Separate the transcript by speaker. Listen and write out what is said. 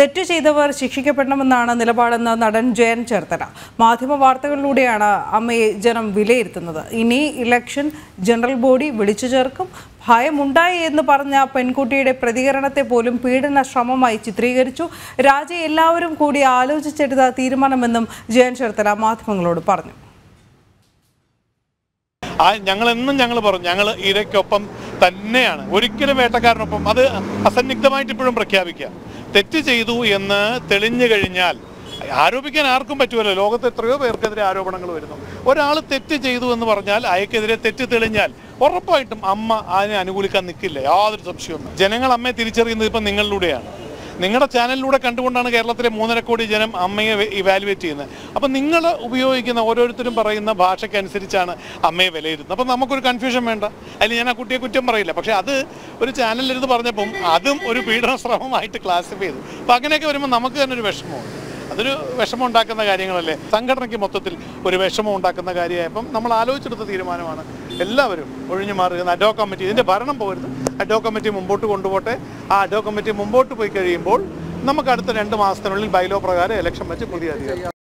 Speaker 1: തെറ്റ് ചെയ്തവർ ശിക്ഷിക്കപ്പെടണമെന്നാണ് നിലപാടെന്ന് നടൻ ജയൻ ചേർത്തല മാധ്യമ വാർത്തകളിലൂടെയാണ് അമ്മയെ ജനം വിലയിരുത്തുന്നത് ഇനി ഇലക്ഷൻ ജനറൽ ബോഡി വിളിച്ചു ചേർക്കും ഭയമുണ്ടായി എന്ന് പറഞ്ഞ പെൺകുട്ടിയുടെ പ്രതികരണത്തെ പോലും പീഡന ശ്രമമായി ചിത്രീകരിച്ചു രാജി എല്ലാവരും കൂടി ആലോചിച്ചെടുത്ത തീരുമാനമെന്നും ജയൻ ചേർത്തല മാധ്യമങ്ങളോട് പറഞ്ഞു
Speaker 2: ആ ഞങ്ങൾ എന്നും ഞങ്ങൾ പറഞ്ഞു ഞങ്ങൾ ഇരയ്ക്കൊപ്പം തന്നെയാണ് ഒരിക്കലും വേട്ടക്കാരനൊപ്പം അത് അസന്നിഗ്ധമായിട്ട് ഇപ്പോഴും പ്രഖ്യാപിക്കുക തെറ്റ് ചെയ്തു എന്ന് തെളിഞ്ഞു കഴിഞ്ഞാൽ ആരോപിക്കാൻ ആർക്കും പറ്റുമല്ലോ ലോകത്ത് എത്രയോ പേർക്കെതിരെ ആരോപണങ്ങൾ വരുന്നു ഒരാൾ തെറ്റ് ചെയ്തു എന്ന് പറഞ്ഞാൽ അയക്കെതിരെ തെറ്റ് തെളിഞ്ഞാൽ ഉറപ്പായിട്ടും അമ്മ അതിനെ അനുകൂലിക്കാൻ നിൽക്കില്ല യാതൊരു സംശയവും ജനങ്ങൾ അമ്മയെ തിരിച്ചറിയുന്നത് ഇപ്പം നിങ്ങളിലൂടെയാണ് നിങ്ങളുടെ ചാനലിലൂടെ കണ്ടുകൊണ്ടാണ് കേരളത്തിലെ മൂന്നര കോടി ജനം അമ്മയെ ഇവാലുവേറ്റ് ചെയ്യുന്നത് അപ്പം നിങ്ങൾ ഉപയോഗിക്കുന്ന ഓരോരുത്തരും പറയുന്ന ഭാഷയ്ക്കനുസരിച്ചാണ് അമ്മയെ വിലയിരുത്തുന്നത് അപ്പം നമുക്കൊരു കൺഫ്യൂഷൻ വേണ്ട അതിൽ ഞാൻ ആ കുട്ടിയെ കുറ്റം പറയില്ല പക്ഷേ അത് ഒരു ചാനലിലിരുന്ന് പറഞ്ഞപ്പം അതും ഒരു പീഡന ശ്രമമായിട്ട് ക്ലാസിഫൈ ചെയ്തു അപ്പം അങ്ങനെയൊക്കെ വരുമ്പോൾ നമുക്ക് തന്നെ ഒരു വിഷമമുണ്ട് അതൊരു വിഷമം ഉണ്ടാക്കുന്ന കാര്യങ്ങളല്ലേ സംഘടനയ്ക്ക് മൊത്തത്തിൽ ഒരു വിഷമം ഉണ്ടാക്കുന്ന കാര്യമായപ്പം നമ്മൾ ആലോചിച്ചെടുത്ത തീരുമാനമാണ് എല്ലാവരും ഒഴിഞ്ഞു മാറുക അഡോ കമ്മിറ്റി ഇതിൻ്റെ ഭരണം പോകരുത് അഡോ കമ്മിറ്റി മുമ്പോട്ട് കൊണ്ടുപോട്ടെ ആ അഡോ കമ്മിറ്റി മുമ്പോട്ട് പോയി കഴിയുമ്പോൾ നമുക്ക് അടുത്ത രണ്ട് മാസത്തിനുള്ളിൽ ബൈലോ പ്രകാരം ഇലക്ഷൻ വെച്ച് പുതിയ അധികാരം